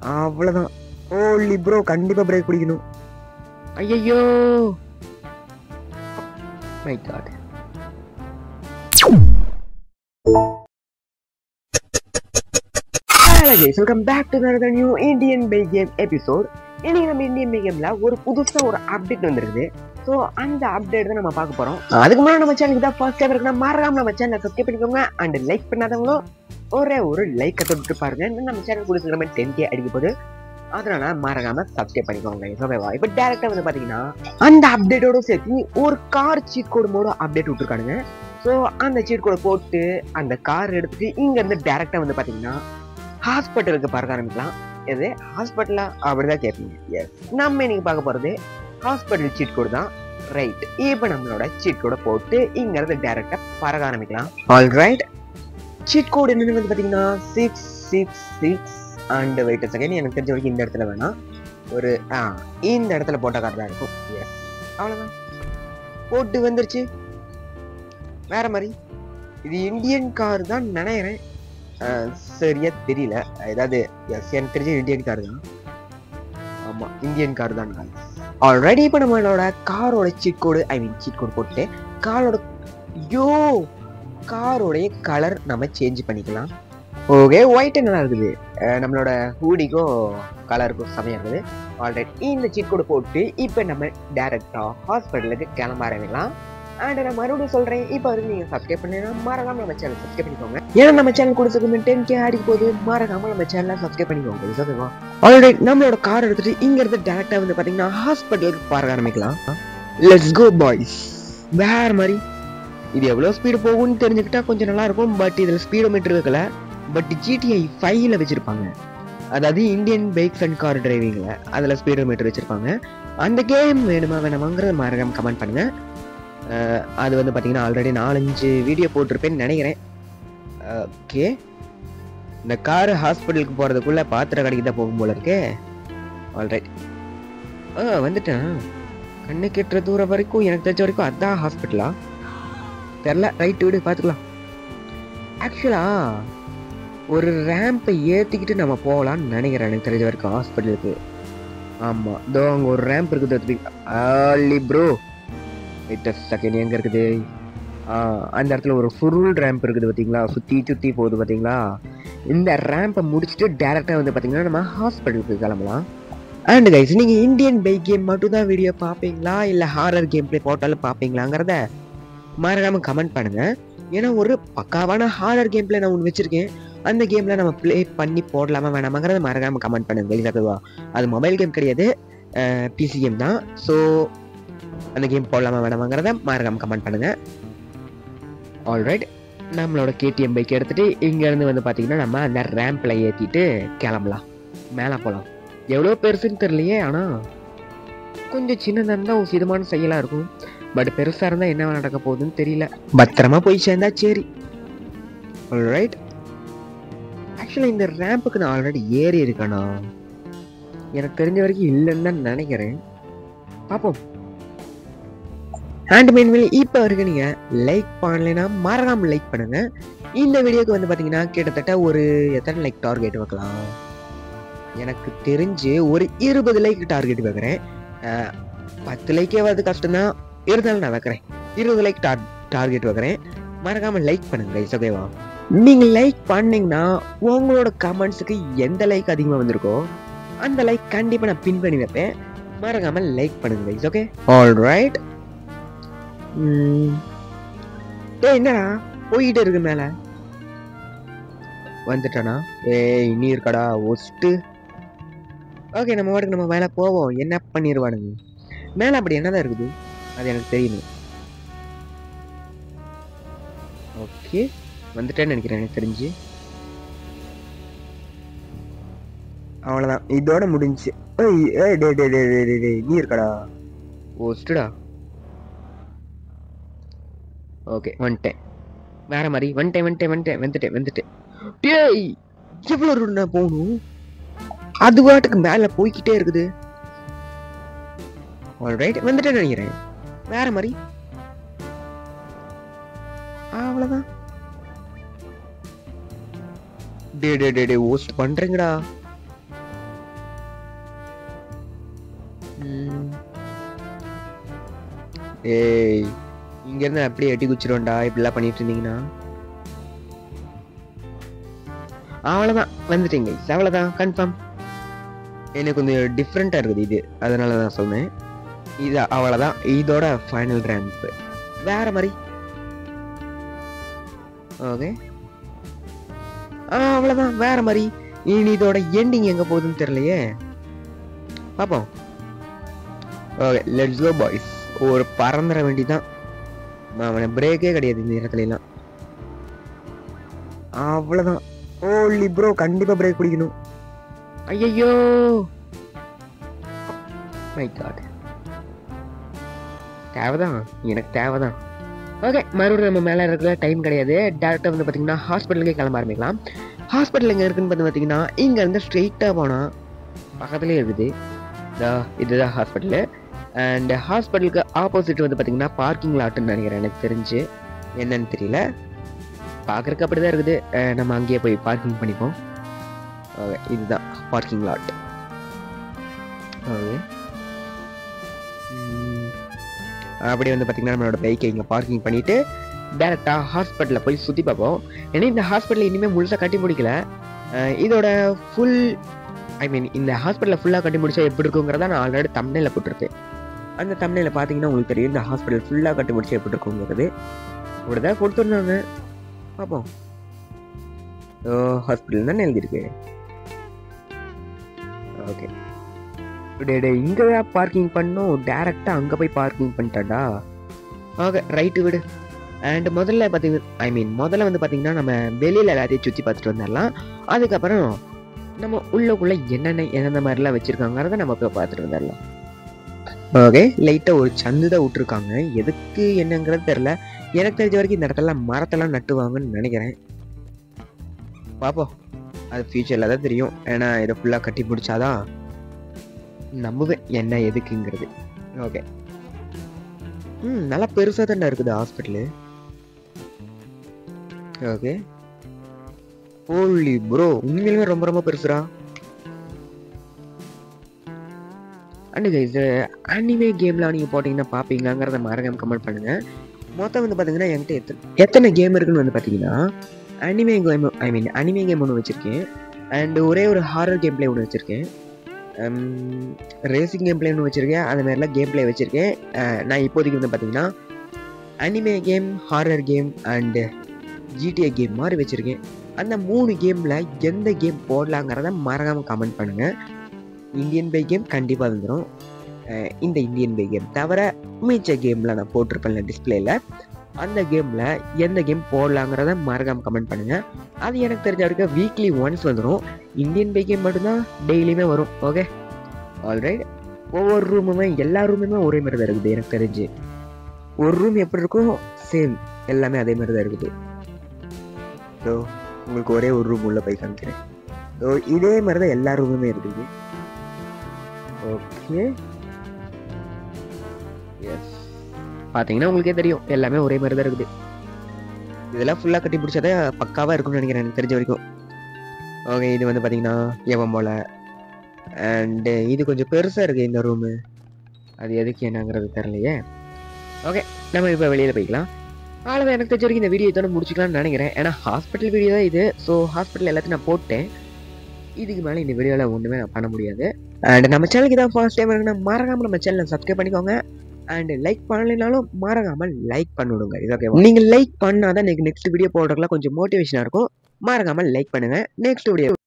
அவ்வளோதான் ஓலி ப்ரோ கண்டிப்பாக பிரேக் பிடிக்கணும் ஐயோ my God Hello guys, welcome back to another new Indian Big Game episode. இன்னைக்கு நம்ம இந்தியன் பை கேம்ல ஒரு புதுசா ஒரு அப்டேட் வந்திருக்குது ஸோ அந்த அப்டேட் தான் நம்ம பார்க்க போறோம் அதுக்கு முன்னாடி நம்ம சேனலுக்கு தான் ஃபர்ஸ்ட் டைம் இருக்குன்னா மறக்காம நம்ம சேனலை சப்ஸ்கிரைப் பண்ணிக்கோங்க அண்ட் லைக் பண்ணாதவங்களும் ஒரே ஒரு லைக் தொட்டு பாருங்க இன்னும் நம்ம சேனல் கொடுத்துருக்க மாதிரி டென் கே அடிக்க போகுது அதனால மறக்காம சப்ஸ்கிரைப் பண்ணிக்கோங்க ஓகேவா இப்போ டேரக்டா வந்து பாத்தீங்கன்னா அந்த அப்டேட்டோட சேர்த்து ஒரு கார் சீட் கோடு மோட அப்டேட் விட்டுருக்கானுங்க ஸோ அந்த சீட் கோடை போட்டு அந்த கார் எடுத்துட்டு இங்க இருந்து டேரக்டா வந்து பாத்தீங்கன்னா ஹாஸ்பிட்டலுக்கு பறக்க ஆரம்பிக்கலாம் எது ஹாஸ்பிட்டலா அப்படிதான் கேட்பீங்க எஸ் நம்ம இன்னைக்கு பார்க்க போறது ஹாஸ்பிட்டல் சீட் கோடு தான் ரைட் இப்போ நம்மளோட சீட் கோடை போட்டு இங்க இருந்து டேரக்டா பறக்க ஆரம்பிக்கலாம் ஆல் ரைட் சீட் கோடு என்னன்னு வந்து பாத்தீங்கன்னா six six six and wait second எனக்கு தெரிஞ்ச வரைக்கும் இந்த இடத்துல வேணாம் ஒரு ஆ இந்த இடத்துல போட்ட கார் தான் இருக்கும் எஸ் அவ்வளோதான் போட்டு வந்துருச்சு வேற மாதிரி இது இந்தியன் கார் தான் நினைக்கிறேன் அஹ், சரியா தெரியல ஏதாவது எஸ் எனக்கு தெரிஞ்ச இந்தியன் கார் தான் ஆமா இந்தியன் கார் தான் ஆல்ரெடி இப்போ நம்மளோட காரோட சீட் கோடு ஐ மீன் சீட் கோடு போட்டு காரோட யோ காரோடைய கலர் நம்ம சேஞ்ச் பண்ணிக்கலாம் ஓகே ஒயிட் நல்லா இருக்குது அஹ், நம்மளோட ஹூடிக்கும் கலருக்கும் செமையா இருக்குது ஆல்ரைட் இந்த சீட் கோடு போட்டு இப்போ நம்ம டேரக்டா ஹாஸ்பிட்டலுக்கு கிளம்ப ஆரம்பிக்கலாம் அண்ட் நான் மறுபடியும் சொல்றேன் இப்போ வரைக்கும் நீங்க சப்ஸ்கிரைப் பண்ணீங்கன்னா மறக்காம நம்ம சேனல் சப்ஸ்கிரைப் பண்ணிக்கோங்க ஏன்னா நம்ம சேனல் கொடுத்துருக்கு டென் கே அடிக்க போது மறக்காம நம்ம சேனலை சப்ஸ்கிரைப் பண்ணிக்கோங்க ஓகேவா ஆல்ரைட் நம்மளோட கார் எடுத்துட்டு இங்க இருந்து டேரக்டா வந்து பாத்தீங்கன்னா ஹாஸ்பிட்டலுக்கு பார்க்க ஆரம்பிக்கலாம் லெட்ஸ் கோ பாய்ஸ் வேற மாதிரி இது எவ்வளவு ஸ்பீடு போகும்னு தெரிஞ்சுக்கிட்டா கொஞ்சம் நல்லா இருக்கும் பட் இதுல ஸ்பீடோ மீட்டர் இருக்கல பட் ஜிடிஐ ஃபைவ்ல வச்சிருப்பாங்க அதாவது இந்தியன் பைக்ஸ் அண்ட் கார் டிரைவிங்ல அதுல ஸ்பீடோ மீட்டர் வச்சிருப்பாங்க அந்த கேம் வேணுமா வேணாமாங்கிறத மறக்காம கமெண்ட் பண்ணுங்க அஹ் அது வந்து பார்த்தீங்கன்னா ஆல்ரெடி நாலஞ்சு வீடியோ போட்டிருப்பேன்னு நினைக்கிறேன் ஓகே இந்த கார் ஹாஸ்பிட்டலுக்கு போகிறதுக்குள்ளே பாத்திர கடைக்கு தான் போகும் போல இருக்கே ஆல்ரைட் ஆ வந்துட்டேன் கண்ணு கெட்டுற தூரம் வரைக்கும் எனக்கு தெரிஞ்ச வரைக்கும் அதான் ஹாஸ்பிட்டலா தெரில ரைட் விடு பார்த்துக்கலாம் ஆக்சுவலா ஒரு ரேம்பை ஏற்றிக்கிட்டு நம்ம போகலான்னு நினைக்கிறேன் எனக்கு தெரிஞ்ச வரைக்கும் ஹாஸ்பிட்டலுக்கு ஆமாம் இதோ அங்கே ஒரு ரேம்ப் இருக்குது ஆலி ப்ரோ வெயிட் செகண்ட் எங்க இருக்குது ஆ, அந்த இடத்துல ஒரு ஃபுல் ரேம்ப் இருக்குது பார்த்தீங்களா சுற்றி சுற்றி போகுது பார்த்தீங்களா இந்த ரேம்பை முடிச்சுட்டு டேரெக்டாக வந்து பார்த்தீங்கன்னா நம்ம ஹாஸ்பிட்டலுக்கு கிளம்பலாம் அண்ட் கைஸ் நீங்கள் இந்தியன் பைக் கேம் மட்டும் தான் வீடியோ பார்ப்பீங்களா இல்லை ஹாரர் கேம் ப்ளே போட்டாலும் பார்ப்பீங்களாங்கிறத மறக்காம கமெண்ட் பண்ணுங்க ஏன்னா ஒரு பக்காவான ஹாரர் கேம் ப்ளே நான் ஒன்று வச்சிருக்கேன் அந்த கேமில் நம்ம ப்ளே பண்ணி போடலாமா வேணாமாங்கிறத மறக்காம கமெண்ட் பண்ணுங்க guys. அதுவா அது மொபைல் கேம் கிடையாது பிசி கேம் தான் ஸோ அந்த கேம் போடலாமா வேணாமாங்கிறத மறக்காம கமெண்ட் பண்ணுங்க ஆல்ரைட் நம்மளோட கேடிஎம் பைக் எடுத்துட்டு இங்க இருந்து வந்து பாத்தீங்கன்னா நம்ம அந்த ரேம்ப்ல ஏத்திட்டு கிளம்பலாம் மேலே போகலாம் எவ்வளோ பெருசுன்னு தெரியலையே ஆனா கொஞ்சம் சின்னதாக இருந்தால் ஒரு விதமான செயலாக இருக்கும் பட் பெருசாக இருந்தால் என்ன நடக்க போகுதுன்னு தெரியல பத்திரமா போய் சேர்ந்தா சரி ரைட் ஆக்சுவலாக இந்த ரேம்புக்கு நான் ஆல்ரெடி ஏறி இருக்கேனா எனக்கு தெரிஞ்ச வரைக்கும் இல்லைன்னு தான் நினைக்கிறேன் பார்ப்போம் ஹேண்ட் மெயின் இப்போ வரைக்கும் நீங்கள் லைக் பண்ணலைன்னா மறக்காம லைக் பண்ணுங்க இந்த வீடியோக்கு வந்து பார்த்தீங்கன்னா கிட்டத்தட்ட ஒரு எத்தனை லைக் டார்கெட் வைக்கலாம் எனக்கு தெரிஞ்சு ஒரு இருபது லைக் டார்கெட் வைக்கிறேன் அஹ், பத்து லைக்கே வந்து கஷ்டம்தான் இருந்தாலும் நான் வைக்கிறேன் இருபது லைக் டார் டார்கெட் வைக்கிறேன் மறக்காம லைக் பண்ணுங்க கைஸ் ஓகேவா நீங்க லைக் பண்ணீங்கன்னா உங்களோட கமெண்ட்ஸுக்கு எந்த லைக் அதிகமாக வந்திருக்கோ அந்த லைக் கண்டிப்பாக நான் பின் பண்ணி வைப்பேன் மறக்காம லைக் பண்ணுங்க கைஸ் ஓகே ஆல் ரைட் டேய் என்னடா போயிட்டு இருக்கு மேல வந்துட்டானா ஏய் நீ இருக்கடா ஒஸ்ட்டு ஓகே நம்ம வாட்டுக்கு நம்ம மேலே போவோம் என்ன பண்ணிடுவானுங்க மேலே அப்படி என்னதான் இருக்குது அது எனக்கு தெரியணும் ஓகே வந்துட்டேன்னு நினைக்கிறேன் எனக்கு தெரிஞ்சு அவ்வளோதான் இதோட முடிஞ்சு ஏய் ஏய் டே டே டே டே டே டே நீ இருக்கடா ஒஸ்ட்டுடா ஓகே வந்துட்டேன் வேற மாதிரி வந்துட்டேன் வந்துட்டேன் வந்துட்டேன் வந்துட்டேன் வந்துட்டேன் டேய் எவ்வளோ ரூட் நான் போகணும் அது பாட்டுக்கு மேலே போய்க்கிட்டே இருக்குது ஆல்ரைட் வந்துட்டேன்னு நினைக்கிறேன் வேற மாதிரி அவ்வளோதான் டே டே டே டே ஓஸ்ட் பண்றீங்கடா ம். ஏய் இங்கேருந்து அப்படியே எட்டி குச்சிருவோம்டா இப்படிலாம் பண்ணிட்டு இருந்தீங்கன்னா அவ்வளோதான் வந்துட்டீங்க அவ்வளோதான் கன்ஃபார்ம் எனக்கு கொஞ்சம் டிஃப்ரெண்ட்டாக இருக்குது இது அதனால தான் சொன்னேன் இது அவ்வளோதான் இதோட ஃபைனல் ரேம்ப் வேற மாதிரி ஓகே ஆ அவ்வளோதான் வேற மாதிரி இனி இதோட எண்டிங் எங்கே போகுதுன்னு தெரியலையே பார்ப்போம் ஓகே லெட்ஸ் கோ பாய்ஸ் ஒரு பறந்துட வேண்டிதான் அவனை பிரேக்கே கிடையாது இந்த இடத்துல எல்லாம் அவ்வளோதான் ஓலி ப்ரோ கண்டிப்பாக பிரேக் பிடிக்கணும் ஐயோ மை காட் தேவைதான் எனக்கு தேவைதான் ஓகே மறுபடியும் நம்ம மேலே இருக்கிற டைம் கிடையாது டேரெக்டாக வந்து பார்த்தீங்கன்னா ஹாஸ்பிட்டலுக்கே கிளம்ப ஆரம்பிக்கலாம் ஹாஸ்பிட்டல் எங்கே இருக்குன்னு பார்த்து பார்த்தீங்கன்னா இங்கேருந்து ஸ்ட்ரெயிட்டாக போனால் பக்கத்துலேயே இருக்குது இதா இதுதான் ஹாஸ்பிட்டலு அண்ட் ஹாஸ்பிட்டலுக்கு ஆப்போசிட் வந்து பார்த்தீங்கன்னா பார்க்கிங் லாட்டுன்னு நினைக்கிறேன் எனக்கு தெரிஞ்சு என்னன்னு தெரியல பார்க்குறக்கு அப்படி தான் இருக்குது அஹ் நம்ம அங்கேயே போய் பார்க்கிங் பண்ணிப்போம் ஓகே இதுதான் பார்க்கிங் லாட் ஓகே அப்படியே வந்து பார்த்தீங்கன்னா நம்மளோட பைக்கை இங்கே பார்க்கிங் பண்ணிவிட்டு டேரெக்டாக ஹாஸ்பிட்டலில் போய் சுற்றி பார்ப்போம் ஏன்னா இந்த ஹாஸ்பிட்டல் இனிமேல் முழுசாக கட்டி முடிக்கல அஹ் இதோட ஃபுல் ஐ மீன் இந்த ஹாஸ்பிட்டலில் ஃபுல்லாக கட்டி முடிச்சா எப்படி இருக்குங்கிறத நான் ஆல்ரெடி தமிழில் போட்டிருப்பேன் அந்த தமிழில் பார்த்தீங்கன்னா உங்களுக்கு தெரியும் இந்த ஹாஸ்பிட்டல் ஃபுல்லாக கட்டி முடிச்சா எப்படி இருக்குங்கிறது இப்படி தான் கொடுத்துருந்தாங்க பார்ப்போம் ஓ ஹாஸ்பிட்டல் தானே எழுதியிருக்கு ஓகே டே டே இங்கே பார்க்கிங் பண்ணோம் டேரெக்டாக அங்கே போய் பார்க்கிங் பண்ணிட்டாடா ஓகே ரைட்டு விடு அண்ட் முதல்ல பார்த்தீங்க ஐ மீன் முதல்ல வந்து பார்த்தீங்கன்னா நம்ம வெளியில் எல்லாத்தையும் சுற்றி பார்த்துட்டு வந்துடலாம் அதுக்கப்புறம் நம்ம உள்ளக்குள்ளே என்னென்ன எந்தெந்த மாதிரிலாம் வச்சுருக்காங்கிறத நம்ம போய் பார்த்துட்டு வந்துடலாம் ஓகே லைட்டாக ஒரு சந்து தான் விட்ருக்காங்க எதுக்கு என்னங்கிறது தெரில எனக்கு தெரிஞ்ச வரைக்கும் இந்த இடத்துல மரத்தெல்லாம் நட்டுவாங்கன்னு நினைக்கிறேன் பார்ப்போம் அது ஃப்யூச்சரில் தான் தெரியும் ஏன்னா இதை ஃபுல்லாக கட்டி பிடிச்சாதான் நம்புவேன் என்ன எதுக்குங்கிறது ஓகே ம் நல்லா பெருசாக தானே இருக்குது ஹாஸ்பிட்டலு ஓகே ஓலி ப்ரோ உண்மையிலுமே ரொம்ப ரொம்ப பெருசுடா அண்ட் கைஸ் அனிமே கேம்லாம் நீங்கள் போட்டிங்கன்னா பார்ப்பீங்களாங்கிறத மறக்காம கமெண்ட் பண்ணுங்க மொத்தம் வந்து பார்த்தீங்கன்னா என்கிட்ட எத்தனை எத்தனை கேம் இருக்குன்னு வந்து பார்த்தீங்கன்னா anime game I mean anime game ஒன்று வச்சுருக்கேன் அண்ட் ஒரே ஒரு ஹாரர் கேம் பிளே ஒன்று வச்சுருக்கேன் ரேசிங் கேம் பிளே ஒன்று வச்சுருக்கேன் அது மாதிரிலாம் கேம் பிளே வச்சுருக்கேன் நான் இப்போதைக்கு வந்து பார்த்தீங்கன்னா anime game horror game and GTA game மாதிரி வச்சுருக்கேன் அந்த மூணு கேமில் எந்த கேம் போடலாங்கிறத மறக்காமல் கமெண்ட் பண்ணுங்கள் இந்தியன் பை கேம் கண்டிப்பாக வந்துடும் இந்த இந்தியன் பை கேம் தவிர மிச்ச கேமில் நான் போட்டிருப்பேன்ல டிஸ்பிளேல அந்த கேமில் எந்த கேம் போடலாங்கிறத மறக்காமல் கமெண்ட் பண்ணுங்கள் அது எனக்கு தெரிஞ்ச வரைக்கும் வீக்லி ஒன்ஸ் வந்துடும் இந்தியன் பை கேம் மட்டும்தான் டெய்லியுமே வரும் ஓகே ஆல்ரைட் ஒவ்வொரு ரூமுமே எல்லா ரூமுமே ஒரே மாதிரி தான் இருக்குது எனக்கு தெரிஞ்சு ஒரு ரூம் எப்படி இருக்கோ சேம் எல்லாமே அதே மாதிரி தான் இருக்குது ஸோ உங்களுக்கு ஒரே ஒரு ரூம் உள்ள போய் காமிக்கிறேன் ஸோ இதே மாதிரி தான் எல்லா ரூமுமே இருக்குது ஓகே எஸ் பார்த்தீங்கன்னா உங்களுக்கே தெரியும் எல்லாமே ஒரே மாதிரி தான் இருக்குது இதெல்லாம் ஃபுல்லாக கட்டி பிடிச்சதே பக்காவாக இருக்கும்னு நினைக்கிறேன் எனக்கு தெரிஞ்ச வரைக்கும் ஓகே இது வந்து பார்த்தீங்கன்னா எவன் போல அண்டு இது கொஞ்சம் பெருசாக இருக்குது இந்த ரூமு அது எதுக்கு என்னங்கிறது தெரியலையே ஓகே நம்ம இப்போ வெளியில் போய்க்கலாம் அவ்வளோதான் எனக்கு தெரிஞ்ச வரைக்கும் இந்த வீடியோ இதோட முடிச்சுக்கலாம்னு நினைக்கிறேன் ஏன்னா ஹாஸ்பிட்டல் வீடியோ தான் இது ஸோ ஹாஸ்பிட்டல் எல்லாத்தையும் நான் போட்டேன் இதுக்கு மேலே இந்த வீடியோவில் ஒன்றுமே நான் பண்ண முடியாது அண்ட் நம்ம சேனலுக்கு தான் ஃபர்ஸ்ட் டைம் இருக்குன்னா மறக்காமல் நம்ம சேனலை சப்ஸ்கிரைப் பண்ணிக்கோங்க அண்ட் லைக் பண்ணலைனாலும் மறக்காமல் லைக் பண்ணிவிடுங்க இது ஓகே நீங்கள் லைக் பண்ணாதான் எனக்கு நெக்ஸ்ட் வீடியோ போடுறதுலாம் கொஞ்சம் மோட்டிவேஷனாக இருக்கும் மறக்காமல் லைக் பண்ணுங்கள் நெக்ஸ்ட் வீடியோ